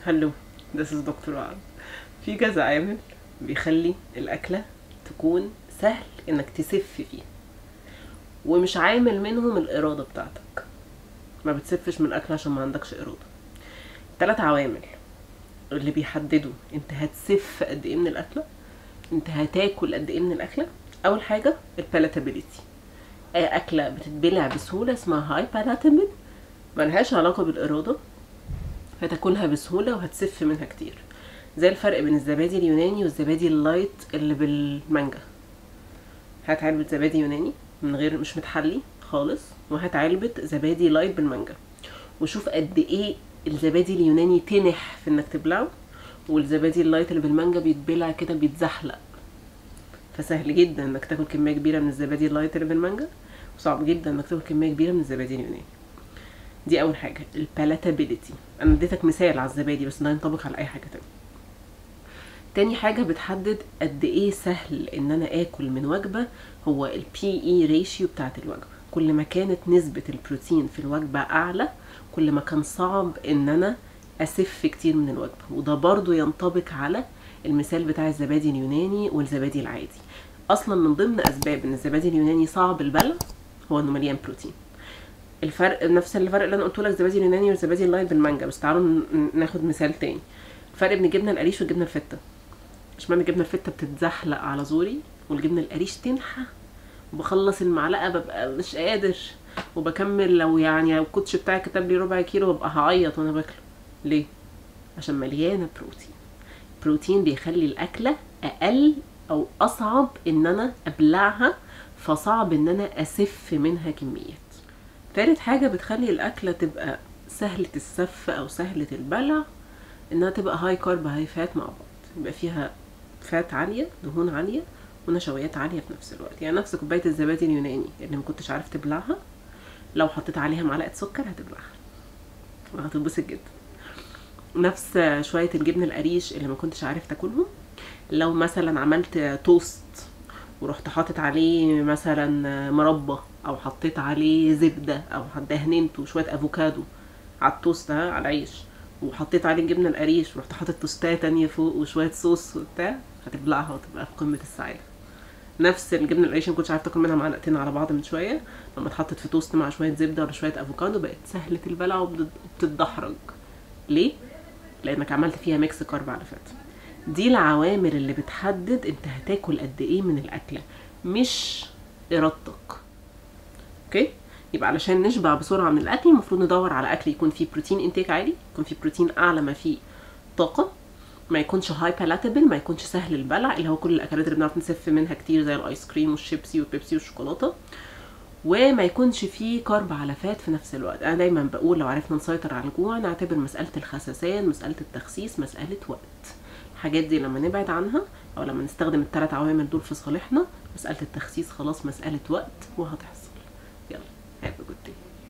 هلو this is دكتور وعد في كذا عامل بيخلي الأكلة تكون سهل إنك تسف فيها ومش عامل منهم الإرادة بتاعتك ما بتسفش من الأكل عشان ما عندكش إرادة تلات عوامل اللي بيحددوا انت هتسف قد ايه من الأكلة انت هتاكل قد ايه من الأكلة أول حاجة البالاتابيليتي أي أكلة بتتبلع بسهولة اسمها هاي بالاتابل ملهاش علاقة بالإرادة هتاكلها بسهولة وهتسف منها كتير زي الفرق بين الزبادي اليوناني والزبادي اللايت اللي بالمانجا هات علبة زبادي يوناني من غير مش متحلي خالص وهات علبة زبادي لايت بالمانجا وشوف قد ايه الزبادي اليوناني تنح في انك تبلعه والزبادي اللايت اللي بالمانجا بيتبلع كده بيتزحلق فسهل جدا انك تاكل كمية كبيرة من الزبادي اللايت اللي بالمانجا وصعب جدا انك تاكل كمية كبيرة من الزبادي اليوناني دي اول حاجة البالاتابيليتي انا اديتك مثال على الزبادي بس ده ينطبق على اي حاجة تانية تاني حاجة بتحدد قد ايه سهل ان انا اكل من وجبة هو البي اي ريشيو بتاعت الوجبة كل ما كانت نسبة البروتين في الوجبة اعلى كل ما كان صعب ان انا اسف كتير من الوجبة وده برضو ينطبق على المثال بتاع الزبادي اليوناني والزبادي العادي اصلا من ضمن اسباب ان الزبادي اليوناني صعب البلع هو انه مليان بروتين الفرق نفس الفرق اللي انا قلته لك الزبادي اليوناني والزبادي اللايت بالمانجا بس تعالوا ن- ناخد مثال تاني الفرق بين الجبنه القريش والجبنه الفته اشمعنى الجبنه الفته بتتزحلق على زوري والجبنه القريش تنحى وبخلص المعلقه ببقى مش قادر وبكمل لو يعني لو الكوتش بتاعي كتب لي ربع كيلو ببقى هعيط وانا باكله ليه عشان مليانه بروتين بروتين بيخلي الاكله اقل او اصعب ان انا ابلعها فصعب ان انا اسف منها كميات تالت حاجة بتخلي الأكلة تبقى سهلة السف أو سهلة البلع إنها تبقى هاي كارب هاي فات مع بعض يبقى فيها فات عالية دهون عالية ونشويات عالية في نفس الوقت يعني نفس كوباية الزبادي اليوناني اللي ما كنتش عارف تبلعها لو حطيت عليها معلقة سكر هتبلعها وهتتبسط جدا نفس شوية الجبن القريش اللي ما كنتش عارف تاكلهم لو مثلا عملت توست ورحت حاطط عليه مثلا مربى او حطيت عليه زبده او دهنته شويه افوكادو على التوست ده على العيش وحطيت عليه الجبنه القريش ورحت حاطط توستايه تانية فوق وشويه صوص وبتاع هتبلعها وتبقى في قمه السعاده نفس الجبنه القريش اللي ما كنتش عارفه تاكل منها معلقتين على بعض من شويه لما اتحطت في توست مع شويه زبده ولا شويه افوكادو بقت سهله البلع وبتتدحرج ليه لانك عملت فيها ميكس كارب على فات دي العوامل اللي بتحدد انت هتاكل قد ايه من الاكله مش ارادتك اوكي يبقى علشان نشبع بسرعه من الاكل المفروض ندور على اكل يكون فيه بروتين انتيك عالي يكون فيه بروتين اعلى ما فيه طاقه ما يكونش هاي بالاتابل ما يكونش سهل البلع اللي هو كل الاكلات اللي بنعرف نسف منها كتير زي الايس كريم والشيبسي والبيبسي والشوكولاته وما يكونش فيه كارب على فات في نفس الوقت انا دايما بقول لو عرفنا نسيطر على الجوع نعتبر مساله الخسسان مساله التخسيس مساله وقت الحاجات دي لما نبعد عنها او لما نستخدم الثلاث عوامل دول في صالحنا مساله التخسيس خلاص مساله وقت وهتحصل